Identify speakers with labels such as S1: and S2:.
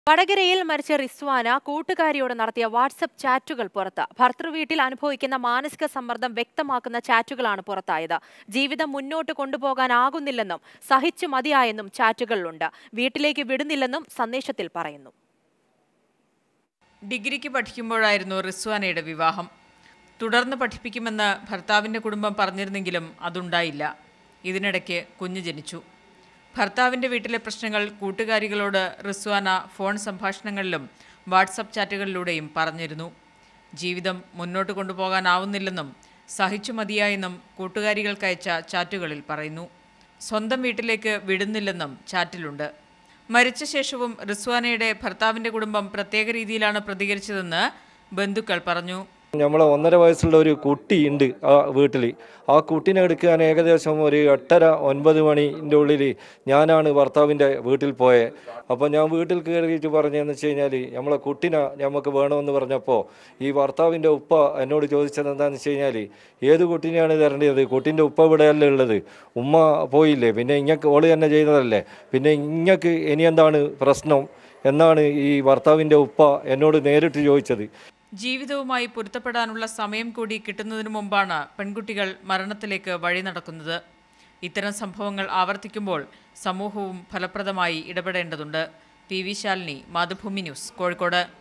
S1: വടകരയിൽ മരിച്ച റിസ്വാന കൂട്ടുകാരിയോട് നടത്തിയ വാട്സപ്പ് ചാറ്റുകൾ പുറത്ത് ഭർത്തൃവീട്ടിൽ അനുഭവിക്കുന്ന മാനസിക സമ്മർദ്ദം വ്യക്തമാക്കുന്ന ചാറ്റുകളാണ് പുറത്തായത് ജീവിതം മുന്നോട്ട് കൊണ്ടുപോകാനാകുന്നില്ലെന്നും സഹിച്ചു മതിയായെന്നും ചാറ്റുകളിലുണ്ട് വീട്ടിലേക്ക് വിടുന്നില്ലെന്നും സന്ദേശത്തിൽ പറയുന്നു
S2: ഡിഗ്രിക്ക് പഠിക്കുമ്പോഴായിരുന്നു റിസ്വാനയുടെ വിവാഹം തുടർന്ന് പഠിപ്പിക്കുമെന്ന് ഭർത്താവിൻ്റെ കുടുംബം പറഞ്ഞിരുന്നെങ്കിലും അതുണ്ടായില്ല ഇതിനിടയ്ക്ക് കുഞ്ഞ് ജനിച്ചു ഭർത്താവിൻ്റെ വീട്ടിലെ പ്രശ്നങ്ങൾ കൂട്ടുകാരികളോട് റിസ്വാന ഫോൺ സംഭാഷണങ്ങളിലും വാട്സപ്പ് ചാറ്റുകളിലൂടെയും പറഞ്ഞിരുന്നു ജീവിതം മുന്നോട്ട് കൊണ്ടുപോകാനാവുന്നില്ലെന്നും സഹിച്ചു മതിയായെന്നും കൂട്ടുകാരികൾക്കയച്ച ചാറ്റുകളിൽ പറയുന്നു സ്വന്തം വീട്ടിലേക്ക് വിടുന്നില്ലെന്നും ചാറ്റിലുണ്ട് മരിച്ച ശേഷവും റിസ്വാനയുടെ ഭർത്താവിൻ്റെ കുടുംബം പ്രത്യേക രീതിയിലാണ് പ്രതികരിച്ചതെന്ന് ബന്ധുക്കൾ പറഞ്ഞു
S3: നമ്മളെ ഒന്നര വയസ്സുള്ള ഒരു കുട്ടിയുണ്ട് ആ വീട്ടിൽ ആ കുട്ടീനെ എടുക്കാൻ ഏകദേശം ഒരു എട്ടര ഒൻപത് മണിൻ്റെ ഉള്ളിൽ ഞാനാണ് ഭർത്താവിൻ്റെ വീട്ടിൽ പോയത് അപ്പോൾ ഞാൻ വീട്ടിൽ കയറിയിട്ട് പറഞ്ഞതെന്ന് വെച്ച് കഴിഞ്ഞാൽ നമ്മളെ കുട്ടീനെ നമുക്ക് വേണമെന്ന് പറഞ്ഞപ്പോൾ ഈ ഭർത്താവിൻ്റെ ഉപ്പ എന്നോട് ചോദിച്ചത് എന്താണെന്ന് വെച്ച് കഴിഞ്ഞാൽ ഏത് കുട്ടീനെയാണ് തരേണ്ടത് കുട്ടീൻ്റെ ഉപ്പ ഇവിടെയല്ലേ ഉള്ളത് ഉമ്മ പോയില്ലേ പിന്നെ ഇങ്ങക്ക് ഓള് തന്നെ ചെയ്തതല്ലേ പിന്നെ ഇങ്ങക്ക് ഇനി എന്താണ് പ്രശ്നം എന്നാണ് ഈ ഭർത്താവിൻ്റെ ഉപ്പ എന്നോട് നേരിട്ട് ചോദിച്ചത്
S2: ജീവിതവുമായി പൊരുത്തപ്പെടാനുള്ള സമയം കൂടി കിട്ടുന്നതിനു മുമ്പാണ് പെൺകുട്ടികൾ മരണത്തിലേക്ക് വഴി നടക്കുന്നത് ഇത്തരം സംഭവങ്ങൾ ആവർത്തിക്കുമ്പോൾ സമൂഹവും ഫലപ്രദമായി ഇടപെടേണ്ടതുണ്ട് P V Shalini Mathrubhumi news Kozhikode